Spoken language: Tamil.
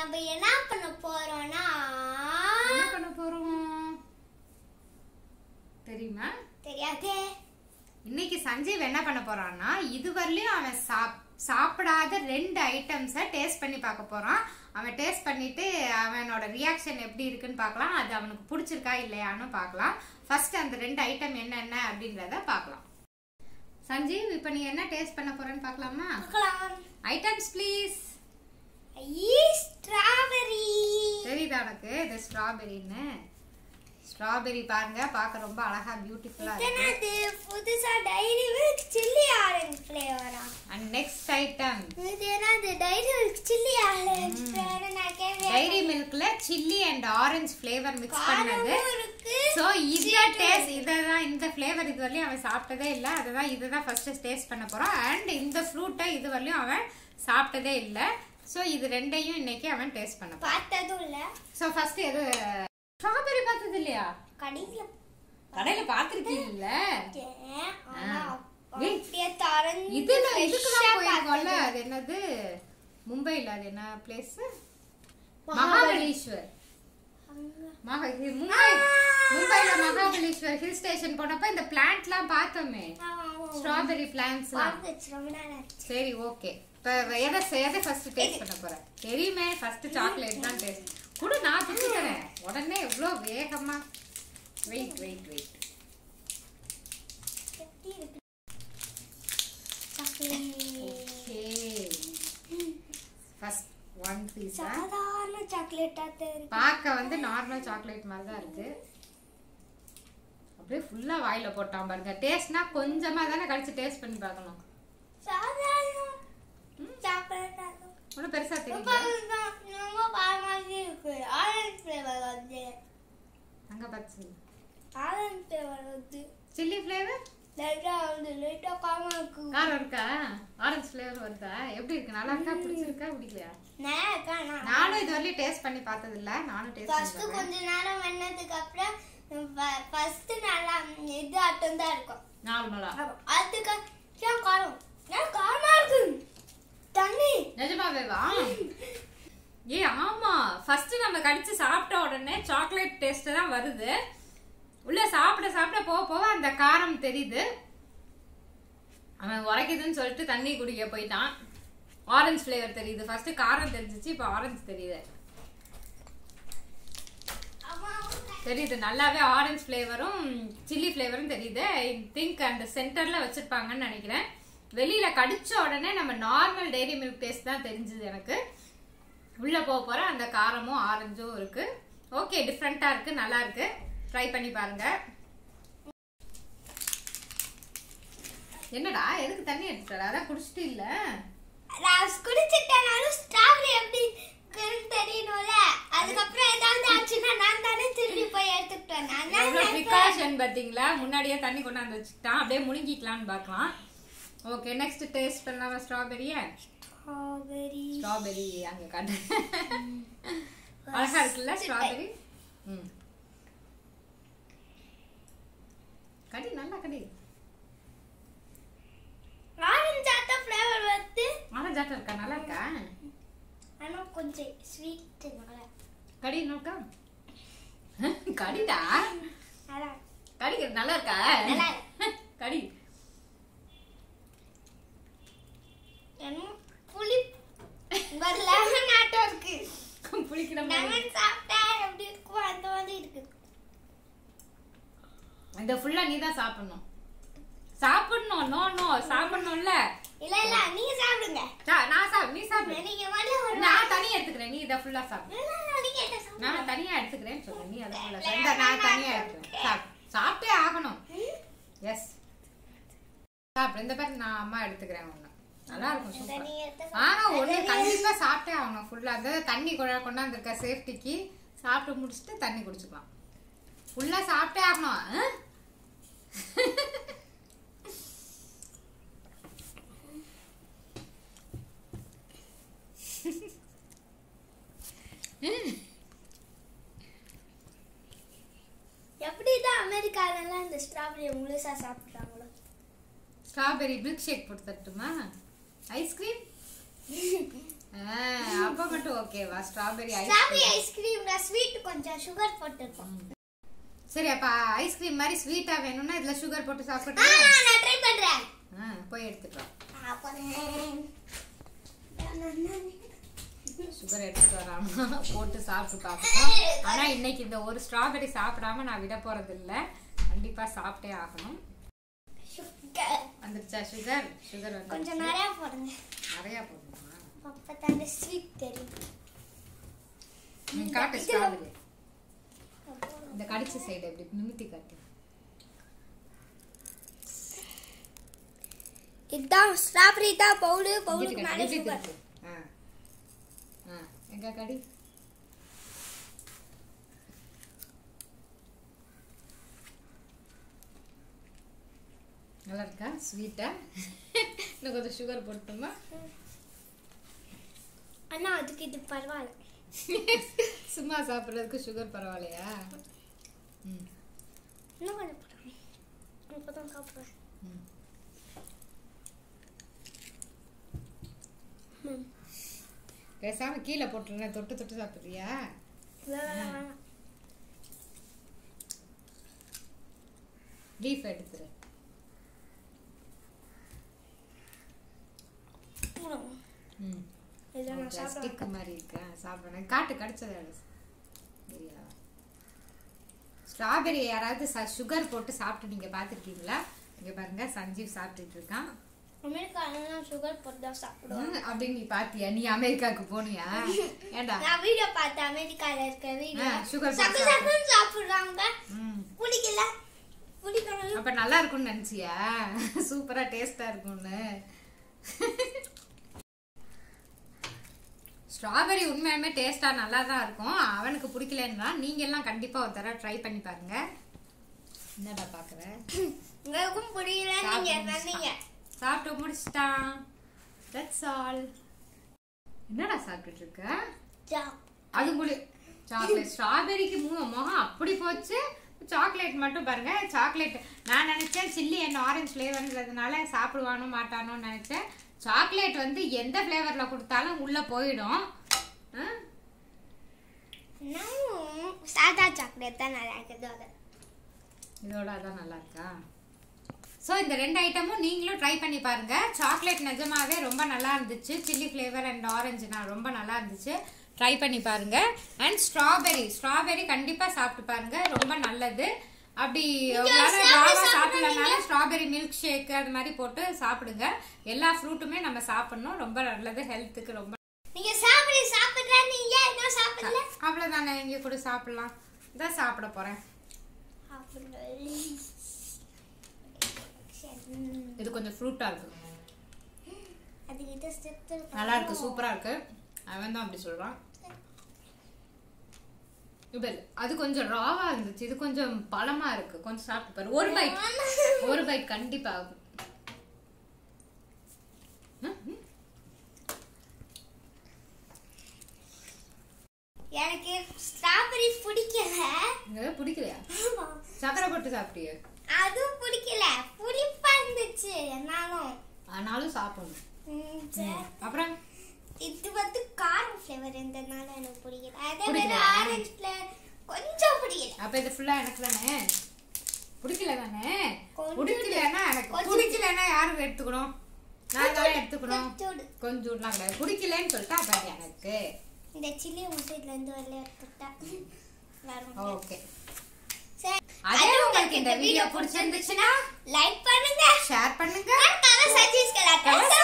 நம்ம என்ன பண்ண போறோம்னா என்ன பண்ண போறோம் தெரியுமா தெரியாதே இன்னைக்கு சஞ்சீவ் என்ன பண்ண போறான்னா இதுவரையிலும் அவன் சாப் சாப்பிடாத ரெண்டு ஐட்டம்ஸை டேஸ்ட் பண்ணி பார்க்க போறான் அவன் டேஸ்ட் பண்ணிட்டு அவனோட ரியாக்ஷன் எப்படி இருக்குன்னு பார்க்கலாம் அது அவனுக்கு பிடிச்சிருக்கா இல்லையான்னு பார்க்கலாம் ஃபர்ஸ்ட் அந்த ரெண்டு ஐட்டம் என்னென்ன அப்படின்றத பார்க்கலாம் சஞ்சீவ் இப்போ நீ என்ன டேஸ்ட் பண்ண போறேன்னு பார்க்கலாமா பார்க்கலாம் ஐட்டம்ஸ் ப்ளீஸ் ஐ ஸ்ட்ராபெரி தெரியுதா உனக்கு இது ஸ்ட்ராபெரின்னு ஸ்ட்ராபெரி பாருங்க பார்க்க ரொம்ப அழகா பியூட்டிஃபுல்லா இருக்கு என்னது புதுசா டைரி மில்க் சில்லி ஆரஞ்சு ஃப்ளேவரா அண்ட் நெக்ஸ்ட் ஐட்டம் இது என்னது dairy milk chilli orange flavour நான் கேட்க டைரி மில்க்ல chilli and orange flavour mix பண்ணது காரமும் இருக்கு சோ இந்த டேஸ்ட் இததான் இந்த ஃப்ளேவர் இது வரையும் அவன் சாப்பிட்டதே இல்ல அதுதான் இதுதான் ஃபர்ஸ்ட் டேஸ்ட் பண்ண போறான் அண்ட் இந்த ஃப்ரூட்டை இது வரையும் அவன் சாப்பிட்டதே இல்ல சோ இது ரெண்டையும் இன்னைக்கு அவன் டேஸ்ட் பண்ண போறான் பார்த்ததும் இல்ல சோ ஃபர்ஸ்ட் எது ஸ்ட்ராபெரி பார்த்தது இல்லையா கடையில கடையில பாத்திருக்கீங்கல்ல பார்த்தேன். ஆனா ஏய், அப்படியே திறந்து இதுல fresh இதுக்கெல்லாம் ஆ போயிருக்கோம்ல பார்த்தது. அது என்னது மும்பைல அது என்ன பிளேஸ் மகாபலீஸ்வர் அங்க. மகா இது மும்பை மும்பைல மகாபலீஸ்வர் ஹில் ஸ்டேஷன் போனப்ப இந்த பிளான்ட்லாம் பார்த்தோமே ஆமா, ஆமா. ஸ்ட்ராபெரி பிளான்ட்ஸ்லாம் பார்த்துச்சு, ரொம்ப நாள் ஆச்சு. சரி ஓகே இப்ப எதை எதை ஃபர்ஸ்ட் டேஸ்ட் பண்ண போற தெரியுமே ஃபர்ஸ்ட் சாக்லேட் தான் டேஸ்ட் கூட நான் பிடிச்சி தரேன் உடனே எவ்வளோ வேகமா வெயிட் வெயிட் வெயிட் எப்படி இருக்கு? chocolate. Okay first one piece சாதாரண சாக்லேட்டா இருக்கு பார்க்க வந்து நார்மல் சாக்லேட் மாதிரி தான் இருக்கு அப்படியே ஃபுல்லா வாயில போட்டான் பாருங்க டேஸ்ட்னா கொஞ்சமா தானே கடிச்சு டேஸ்ட் பண்ணி பார்க்கணும் சாதாரண சாக்லேட்டா இருக்கு. ஒன்றும் பெருசா ரொம்ப தெரியல ரொம்ப பாரமாகவே இருக்கு ஆரஞ்சு ஃப்ளேவர் வந்து அங்க பார்த்து ஆரஞ்சு ஃப்ளேவர் வந்து சில்லி ஃப்ளேவர் லைட்டா வந்து லைட்டா காரமா இருக்கு காரம் இருக்கா ஆரஞ்சு ஃப்ளேவர் வருதா எப்படி இருக்கு நல்லா இருக்கா பிடிச்சிருக்கா பிடிக்கலையா நல்லா இருக்கா நான் நானும் இது வரையும் டேஸ்ட் பண்ணி பார்த்தது இல்ல நானும் டேஸ்ட் ஃபர்ஸ்ட் பண்ணி கொஞ்ச நேரம் வெண்ணதுக்கு அப்புறம் ஃபர்ஸ்ட் நல்லா இது ஆட்டம் தான் இருக்கும் நார்மலா அதுக்கு காரம் ஏன் காரமா இருக்கு தண்ணி நிஜமாவே வா ஏ ஆமா ஃபர்ஸ்ட் நம்ம கடிச்சு சாப்பிட்ட உடனே சாக்லேட் டேஸ்ட் தான் வருது உள்ள சாப்பிட சாப்பிட போக போக அந்த காரம் தெரியுது அவன் உரைக்குதுன்னு சொல்லிட்டு தண்ணி குடிக்க போயிட்டான் ஆரஞ்சு ஃப்ளேவர் தெரியுது ஃபர்ஸ்ட் காரம் தெரிஞ்சிச்சு இப்போ ஆரஞ்சு தெரியுது தெரியுது நல்லாவே ஆரஞ்சு ஃப்ளேவரும் சில்லி ஃப்ளேவரும் தெரியுது ஐ திங்க் அந்த சென்டர்ல வச்சிருப்பாங்கன்னு நினைக்கிறேன் வெளியில கடிச்ச உடனே நம்ம நார்மல் டெய்ரி மில்க் டேஸ்ட் தான் தெரிஞ்சது எனக்கு உள்ள போக போற அந்த காரமும் ஆரஞ்சும் இருக்கு ஓகே டிஃப்ரெண்டா இருக்கு நல்லா இருக்கு ட்ரை பண்ணி பாருங்க என்னடா எதுக்கு தண்ணி எடுத்துட்டா அதான் குடிச்சிட்டு இல்ல நான் குடிச்சிட்டேனாலும் ஸ்ட்ராபெரி எப்படி இருக்குன்னு தெரியணும்ல அதுக்கப்புறம் ஏதாவது ஆச்சுன்னா நான் தானே திரும்பி போய் எடுத்துக்கிட்டேன் நான் தான் எவ்வளவு நினைப்பேன். ப்ரிகாஷன் பாத்தீங்களா முன்னாடியே தண்ணி கொண்டாந்து வச்சுக்கிட்டான் அப்படியே முழுங்கிக்கலாம்னு பார்க்கலாம் ஓகே நெக்ஸ்ட் டேஸ்ட் பண்ணலாமா ஸ்ட்ராபெரிய ஸ்ட்ராபெரி ஸ்ட்ராபெரி அங்க காட்டு அழகா இருக்குல்ல ஸ்ட்ராபெரி ம் கடி நல்லா கடி ஆரஞ்சு ஆட்ட ஃப்ளேவர் வந்து ஆரஞ்சாட்டம் இருக்கா நல்லா இருக்கா ஆனா கொஞ்சம் ஸ்வீட் நல்லா கடி நோக்கா கடிடா நல்லா கடி நல்லா இருக்கா நல்லா கடி என்ன புளி ஒரு லெமன் ஆட்டம் இருக்கு புளிக்கிற மாதிரி லெமன் சாப்பிட்டா எப்படி இருக்கும் அந்த மாதிரி இருக்கு இந்த ஃபுல்லா நீ தான் சாப்பிடணும் சாப்பிடணும் நோ நோ சாப்பிடணும்ல இல்ல இல்ல நீங்க சாப்பிடுங்க சா- நான் சாப்பிடு நீ சாப்பிடு நீங்க முதல்ல ஒரு நான் தனியா எடுத்துக்கிறேன் நீ இதை ஃபுல்லா சாப்பிடு இல்ல, இல்ல, நீங்க என்ன சாப்பிடுங்க. நான் தனியா எடுத்துக்கிறேன்னு சொல்றேன் நீ அதை ஃபுல்லா சாப்பிடு இந்த நான் தனியா எடுத்துக்கிறேன் சாப்பிடு சாப்பிட்டே ஆகணும் எஸ் சாப்பிடு இந்த பேர் நான் அம்மா எடுத்துக்கிறேன் ஒண்ணு நல்லா இருக்கும் இதை சூப்பர் நீங்க எடுத்து ஆனா ஒண்ணு கண்டிப்பா சாப்பிட்டே ஆகணும் ஃபுல்லா அந்த தண்ணி கொண்டா கொண்டாந்துருக்க சேஃப்டிக்கு சாப்பிட்டு முடிச்சுட்டு தண்ணி குடிச்சுக்கலாம் ஃபுல்லா சாப்பிட்டே ஆகணும் ஆ? எப்படிதான் அமெரிக்காலலாம் இந்த ஸ்ட்ராபெரியை முழுசா சாப்பிடுறாங்களோ ஸ்ட்ராபெரி மில்க் ஷேக் போட்டு தட்டுமா ஐஸ்கிரீம் ஆ, அப்ப மட்டும் ஓகேவா ஸ்ட்ராபெரி ஸ்ட்ராபெரி ஐஸ்கிரீம் ஐஸ்கிரீம்ல ஸ்வீட் கொஞ்சம் சுகர் போட்டுருக்கோம் சரி அப்ப ஐஸ்கிரீம் மாதிரி ஸ்வீட்டா வேணும்னா இதுல சுகர் போட்டு ஆ சாப்பிட்டு நான் ட்ரை பண்றேன் போய் எடுத்துட்டு வா அப்பறேன். சுகர் எடுத்துட்டு வராம போட்டு சாப்பிட்டு பார்ப்போம் ஆனா இன்னைக்கு இந்த ஒரு ஸ்ட்ராபெரி சாப்பிடாம நான் விட போறது இல்ல கண்டிப்பா சாப்பிட்டே ஆகணும் சுகர். வந்துருச்சா சுகர் சுகர் வந்து கொஞ்சம் நிறைய போடுங்க நிறைய போடணுமா அப்பதான் ஸ்வீட் தெரியும் நீ காட்டு ஸ்ட்ராபெரி இந்த கடிச்ச சைடு எப்படி நிமித்தி காட்டு இதுதான் ஸ்ட்ராபெரி தான் பவுடு இங்கிட்டு பவுலுக்கு காட்டு, மேலே இப்படி சுகர் திருப்பு. ஆ. ஆ, எங்க கடி நல்லா இருக்கா ஸ்வீட்டா இன்னும் கொஞ்சம் சுகர் போட்டுமா அண்ணா அதுக்கு இது பரவாயில்ல சும்மா சாப்பிட்றதுக்கு சுகர் பரவாயில்லையா ம் இன்னும் கொஞ்சம் போடுறேன் இப்பதான் சாப்பிடுவேன் ம். ம். பேசாம கீழே போட்டுருந்தேன் தொட்டு தொட்டு சாப்பிட்றியா வேணாம், வேணாம். லீஃப் எடுத்துரு போடுங்க. ம் இதை நான் சாப்பிடுவேன் ஸ்டிக் மாதிரி இருக்கா சாப்பிடணும் காட்டு கடிச்சது சரியா ஸ்ட்ராபெரி யாராவது சுகர் போட்டு சாப்பிட்டு நீங்க பாத்திருக்கீங்களா இங்க பாருங்க சஞ்சீவ் சாப்பிட்டுட்டு இருக்கான் அமெரிக்காலாம் சுகர் போட்டு தான் சாப்பிடுவாங்க ம், அப்படின்னு நீ பாத்தியா நீ அமெரிக்காவுக்கு போனியா ஏண்டா நான் வீடியோ பார்த்தேன் அமெரிக்கால இருக்க வீடியோ ஆ, sugar சக்கு போட்டு சக்குன்னு சாப்பிடுறாங்க ம் பிடிக்கல பிடிக்கணும் அப்ப நல்லா இருக்கும்னு நினைச்சியா சூப்பரா டேஸ்டா இருக்கும்னு ஸ்ட்ராபெரி உண்மையாலுமே டேஸ்டா நல்லா தான் இருக்கும் அவனுக்கு பிடிக்கலன்னா நீங்க எல்லாம் கண்டிப்பா ஒரு தடவை ட்ரை பண்ணி பாருங்க என்னடா பாக்குற உங்களுக்கும் பிடிக்கல நீங்க சொன்னீங்க சாப்பிட்டு முடிச்சிட்டான் தட்ஸ் ஆல் என்னடா சாப்பிட்டுட்டு இருக்க ஜா. அது முடி சாக்லேட் ஸ்ட்ராபெரிக்கு மூ முகம் அப்படி போச்சு சாக்லேட் மட்டும் பாருங்க சாக்லேட் நான் நினைச்சேன் சில்லி அண்ட் ஆரஞ்சு ஃப்ளேவர்ன்றதுனால சாப்பிடுவானோ மாட்டானோன்னு நினைச்சேன் சாக்லேட் வந்து எந்த ஃப்ளேவர்ல கொடுத்தாலும் உள்ள போயிடும் ஆ? நானும் சாதா சாக்லேட் தான் நல்லா இருக்குது அது இதோட அதான் நல்லா இருக்கா ஸோ இந்த ரெண்டு ஐட்டமும் நீங்களும் ட்ரை பண்ணி பாருங்க சாக்லேட் நிஜமாவே ரொம்ப நல்லா இருந்துச்சு சில்லி ஃப்ளேவர் அண்ட் ஆரஞ்சு நான் ரொம்ப நல்லா இருந்துச்சு ட்ரை பண்ணி பாருங்க அண்ட் ஸ்ட்ராபெரி ஸ்ட்ராபெரி கண்டிப்பா சாப்பிட்டு பாருங்க ரொம்ப நல்லது அப்படி உங்களால strawberry ராவா சாப்பிடுறீங்க? சாப்பிடலனாலும் ஸ்ட்ராபெரி மில்க் ஷேக் அது மாதிரி போட்டு சாப்பிடுங்க எல்லா ஃப்ரூட்டுமே நம்ம சாப்பிடணும் ரொம்ப நல்லது ஹெல்த்துக்கு ரொம்ப நீங்க சாப்பிடு சாப்பிடுறா நீங்க என்ன சாப்பிடல அவ்வளோதானே இங்கே கூட சாப்பிடலாம் இதான் சாப்பிட போறேன் இது கொஞ்சம் ஃப்ரூட்டா இருக்கு அதுக்கிட்ட ஸ்டெப் நல்லா இருக்கு சூப்பரா இருக்கு அவன் தான் அப்படி சொல்றான் இப்ப அது கொஞ்சம் ராவா இருந்துச்சு இது கொஞ்சம் பழமா இருக்கு கொஞ்சம் சாப்பிட்டு பாரு ஒரு பைட் ஒரு பைட் கண்டிப்பா ஆகும் ம், ம். எனக்கு ஸ்ட்ராபெரி பிடிக்கல இங்க பிடிக்கலையா ஆமா. சக்கரை போட்டு சாப்பிட்டியே அதுவும் பிடிக்கல புளிப்பா இருந்துச்சு என்னாலும் ஆனாலும் சாப்பிடணும் ம், சரி. அப்புறம் இது வந்து காரம் ஃப்ளேவர் இருந்ததுனால எனக்கு பிடிக்கல அதே மாதிரி பிடிக்கலையா? ஆரஞ்சு ஃப்ளேவர் கொஞ்சம் பிடிக்கல அப்ப இது ஃபுல்லா எனக்கு தானே பிடிக்கல தானே கொஞ்சம் பிடிக்கலன்னா எனக்கு கொஞ்சம் பிடிக்கலன்னா யாருக்கு எடுத்துக்கணும் நான் தானே எடுத்துக்கணும் கொஞ்சோண்டு. கொஞ்சம் கிடையாது பிடிக்கலன்னு சொல்லிட்டா அப்ப அது எனக்கு இந்த சில்லி உங்க சைட்ல இருந்து வெளில எடுத்துட்டா வரும் ஓகே சரி அதே உங்களுக்கு இந்த வீடியோ பிடிச்சிருந்துச்சுன்னா லைக் பண்ணுங்க ஷேர் பண்ணுங்க மறக்காம சஜஸ்ட் கலாட்டா